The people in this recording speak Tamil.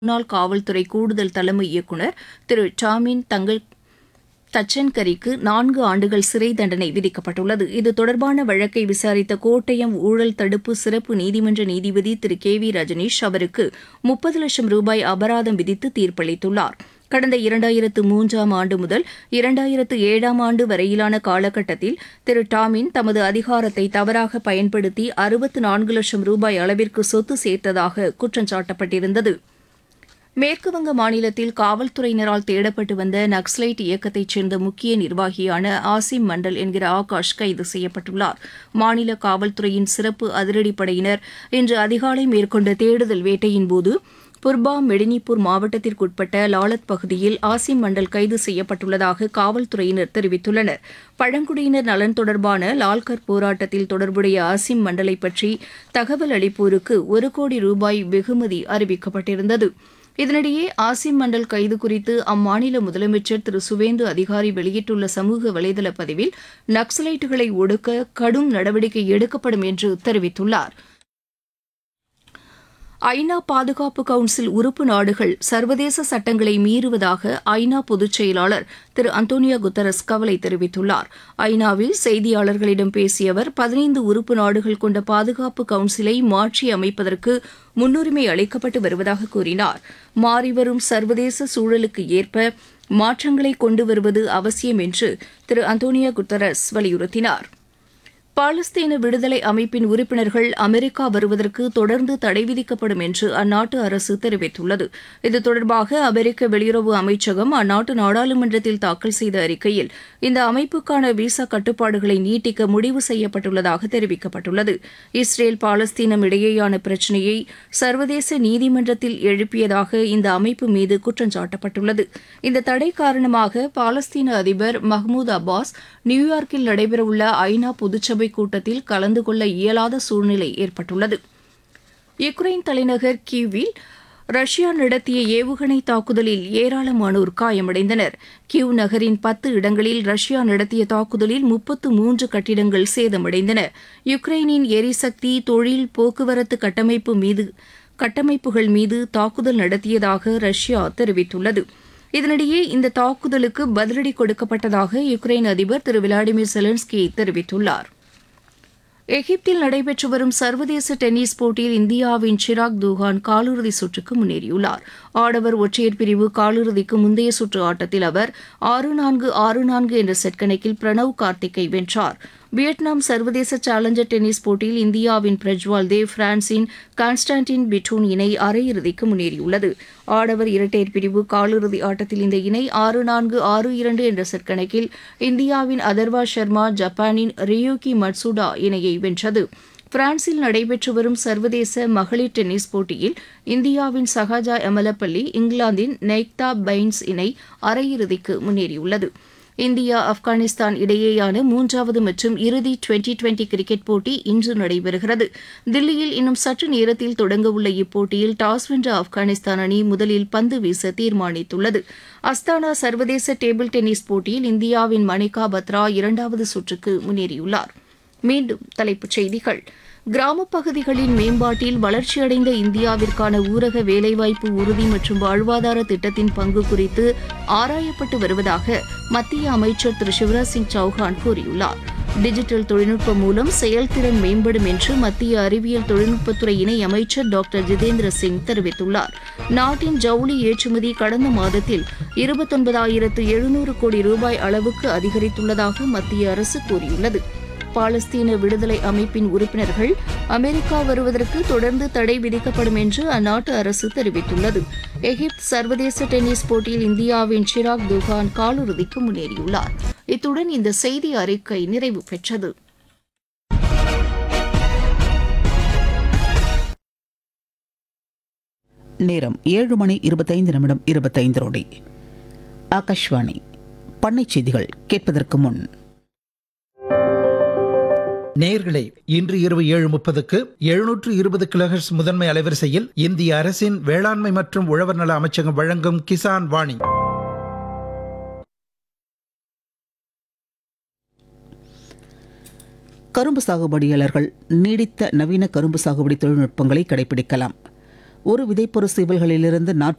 முன்னாள் காவல்துறை கூடுதல் தலைமை இயக்குநர் திரு டாமின் தங்கல் தச்சன்கரிக்கு நான்கு ஆண்டுகள் சிறை தண்டனை விதிக்கப்பட்டுள்ளது இது தொடர்பான வழக்கை விசாரித்த கோட்டயம் ஊழல் தடுப்பு சிறப்பு நீதிமன்ற நீதிபதி திரு கே வி ரஜனீஷ் அவருக்கு முப்பது லட்சம் ரூபாய் அபராதம் விதித்து தீர்ப்பளித்துள்ளார் கடந்த இரண்டாயிரத்து மூன்றாம் ஆண்டு முதல் இரண்டாயிரத்து ஏழாம் ஆண்டு வரையிலான காலகட்டத்தில் திரு டாமின் தமது அதிகாரத்தை தவறாக பயன்படுத்தி அறுபத்து நான்கு லட்சம் ரூபாய் அளவிற்கு சொத்து சேர்த்ததாக குற்றம் சாட்டப்பட்டிருந்தது மேற்குவங்க மாநிலத்தில் காவல்துறையினரால் தேடப்பட்டு வந்த நக்ஸலைட் இயக்கத்தைச் சேர்ந்த முக்கிய நிர்வாகியான ஆசிம் மண்டல் என்கிற ஆகாஷ் கைது செய்யப்பட்டுள்ளார் மாநில காவல்துறையின் சிறப்பு அதிரடிப்படையினர் இன்று அதிகாலை மேற்கொண்ட தேடுதல் வேட்டையின்போது புர்பா மெடினிப்பூர் மாவட்டத்திற்குட்பட்ட லாலத் பகுதியில் ஆசிம் மண்டல் கைது செய்யப்பட்டுள்ளதாக காவல்துறையினர் தெரிவித்துள்ளனர் பழங்குடியினர் நலன் தொடர்பான லால்கர் போராட்டத்தில் தொடர்புடைய ஆசிம் மண்டலை பற்றி தகவல் அளிப்போருக்கு ஒரு கோடி ரூபாய் வெகுமதி அறிவிக்கப்பட்டிருந்தது இதனிடையே ஆசிம் மண்டல் கைது குறித்து அம்மாநில முதலமைச்சர் திரு சுவேந்து அதிகாரி வெளியிட்டுள்ள சமூக வலைதள பதிவில் நக்ஸலைட்டுகளை ஒடுக்க கடும் நடவடிக்கை எடுக்கப்படும் என்று தெரிவித்துள்ளார் ஐநா பாதுகாப்பு கவுன்சில் உறுப்பு நாடுகள் சர்வதேச சட்டங்களை மீறுவதாக ஐநா பொதுச் செயலாளர் திரு அந்தோனியோ குத்தரஸ் கவலை தெரிவித்துள்ளார் ஐநாவில் செய்தியாளர்களிடம் பேசிய அவர் பதினைந்து உறுப்பு நாடுகள் கொண்ட பாதுகாப்பு கவுன்சிலை மாற்றி அமைப்பதற்கு முன்னுரிமை அளிக்கப்பட்டு வருவதாக கூறினார் மாறிவரும் சர்வதேச சூழலுக்கு ஏற்ப மாற்றங்களை கொண்டு வருவது அவசியம் என்று திரு அந்தோனியோ குத்தரஸ் வலியுறுத்தினார் பாலஸ்தீன விடுதலை அமைப்பின் உறுப்பினர்கள் அமெரிக்கா வருவதற்கு தொடர்ந்து தடை விதிக்கப்படும் என்று அந்நாட்டு அரசு தெரிவித்துள்ளது இது தொடர்பாக அமெரிக்க வெளியுறவு அமைச்சகம் அந்நாட்டு நாடாளுமன்றத்தில் தாக்கல் செய்த அறிக்கையில் இந்த அமைப்புக்கான விசா கட்டுப்பாடுகளை நீட்டிக்க முடிவு செய்யப்பட்டுள்ளதாக தெரிவிக்கப்பட்டுள்ளது இஸ்ரேல் பாலஸ்தீனம் இடையேயான பிரச்சினையை சர்வதேச நீதிமன்றத்தில் எழுப்பியதாக இந்த அமைப்பு மீது குற்றம் சாட்டப்பட்டுள்ளது இந்த தடை காரணமாக பாலஸ்தீன அதிபர் மஹ்மூத் அப்பாஸ் நியூயார்க்கில் நடைபெறவுள்ள ஐநா பொதுச்சபை சபை கூட்டத்தில் கலந்து கொள்ள இயலாத சூழ்நிலை ஏற்பட்டுள்ளது யுக்ரைன் தலைநகர் கீவில் ரஷ்யா நடத்திய ஏவுகணை தாக்குதலில் ஏராளமானோர் காயமடைந்தனர் கிவ் நகரின் பத்து இடங்களில் ரஷ்யா நடத்திய தாக்குதலில் முப்பத்து மூன்று கட்டிடங்கள் சேதமடைந்தன யுக்ரைனின் எரிசக்தி தொழில் போக்குவரத்து கட்டமைப்பு மீது கட்டமைப்புகள் மீது தாக்குதல் நடத்தியதாக ரஷ்யா தெரிவித்துள்ளது இதனிடையே இந்த தாக்குதலுக்கு பதிலடி கொடுக்கப்பட்டதாக யுக்ரைன் அதிபர் திரு விளாடிமிர் செலன்ஸ்கி தெரிவித்துள்ளார் எகிப்தில் நடைபெற்று வரும் சர்வதேச டென்னிஸ் போட்டியில் இந்தியாவின் சிராக் தூகான் காலிறுதி சுற்றுக்கு முன்னேறியுள்ளார் ஆடவர் ஒற்றையர் பிரிவு காலிறுதிக்கு முந்தைய சுற்று ஆட்டத்தில் அவர் ஆறு நான்கு ஆறு நான்கு என்ற செட் கணக்கில் பிரணவ் கார்த்திக்கை வென்றார் வியட்நாம் சர்வதேச சேலஞ்சர் டென்னிஸ் போட்டியில் இந்தியாவின் பிரஜ்வால் தேவ் பிரான்சின் கான்ஸ்டான்டின் பிட்டூன் இணை அரையிறுதிக்கு முன்னேறியுள்ளது ஆடவர் இரட்டையர் பிரிவு காலிறுதி ஆட்டத்தில் இந்த இணை ஆறு நான்கு ஆறு இரண்டு என்ற செட் கணக்கில் இந்தியாவின் அதர்வா சர்மா ஜப்பானின் ரியோகி மட்சுடா இணையை வென்றது பிரான்சில் நடைபெற்று வரும் சர்வதேச மகளிர் டென்னிஸ் போட்டியில் இந்தியாவின் சஹாஜா எமலப்பள்ளி இங்கிலாந்தின் நெய்க்தா பைன்ஸ் இணை அரையிறுதிக்கு முன்னேறியுள்ளது இந்தியா ஆப்கானிஸ்தான் இடையேயான மூன்றாவது மற்றும் இறுதி டுவெண்டி டுவெண்டி கிரிக்கெட் போட்டி இன்று நடைபெறுகிறது தில்லியில் இன்னும் சற்று நேரத்தில் தொடங்கவுள்ள இப்போட்டியில் டாஸ் வென்ற ஆப்கானிஸ்தான் அணி முதலில் பந்து வீச தீர்மானித்துள்ளது அஸ்தானா சர்வதேச டேபிள் டென்னிஸ் போட்டியில் இந்தியாவின் மணிகா பத்ரா இரண்டாவது சுற்றுக்கு முன்னேறியுள்ளார் மீண்டும் தலைப்புச் செய்திகள் கிராமப் பகுதிகளின் மேம்பாட்டில் வளர்ச்சியடைந்த இந்தியாவிற்கான ஊரக வேலைவாய்ப்பு உறுதி மற்றும் வாழ்வாதார திட்டத்தின் பங்கு குறித்து ஆராயப்பட்டு வருவதாக மத்திய அமைச்சர் திரு சிவராஜ் சிங் சௌஹான் கூறியுள்ளார் டிஜிட்டல் தொழில்நுட்பம் மூலம் செயல்திறன் மேம்படும் என்று மத்திய அறிவியல் தொழில்நுட்பத்துறை இணை அமைச்சர் டாக்டர் ஜிதேந்திர சிங் தெரிவித்துள்ளார் நாட்டின் ஜவுளி ஏற்றுமதி கடந்த மாதத்தில் இருபத்தொன்பதாயிரத்து எழுநூறு கோடி ரூபாய் அளவுக்கு அதிகரித்துள்ளதாக மத்திய அரசு கூறியுள்ளது பாலஸ்தீன விடுதலை அமைப்பின் உறுப்பினர்கள் அமெரிக்கா வருவதற்கு தொடர்ந்து தடை விதிக்கப்படும் என்று அந்நாட்டு அரசு தெரிவித்துள்ளது எகிப்து சர்வதேச டென்னிஸ் போட்டியில் இந்தியாவின் சிராக் துகான் காலிறுதிக்கு முன்னேறியுள்ளார் இத்துடன் இந்த செய்தி அறிக்கை நிறைவு பெற்றது நேரம் ஏழு மணி இருபத்தைந்து நிமிடம் இருபத்தைந்து நொடி ஆகாஷ்வாணி பண்ணைச் செய்திகள் கேட்பதற்கு முன் நேயர்களே இன்று இரவு ஏழு முப்பதுக்கு எழுநூற்று இருபது கிலோஹெர்ட்ஸ் முதன்மை அலைவரிசையில் இந்திய அரசின் வேளாண்மை மற்றும் உழவர் நல அமைச்சகம் வழங்கும் கிசான் வாணி கரும்பு சாகுபடியாளர்கள் நீடித்த நவீன கரும்பு சாகுபடி தொழில்நுட்பங்களை கடைபிடிக்கலாம் ஒரு விதைப்பொரு சீவல்களிலிருந்து நாற்று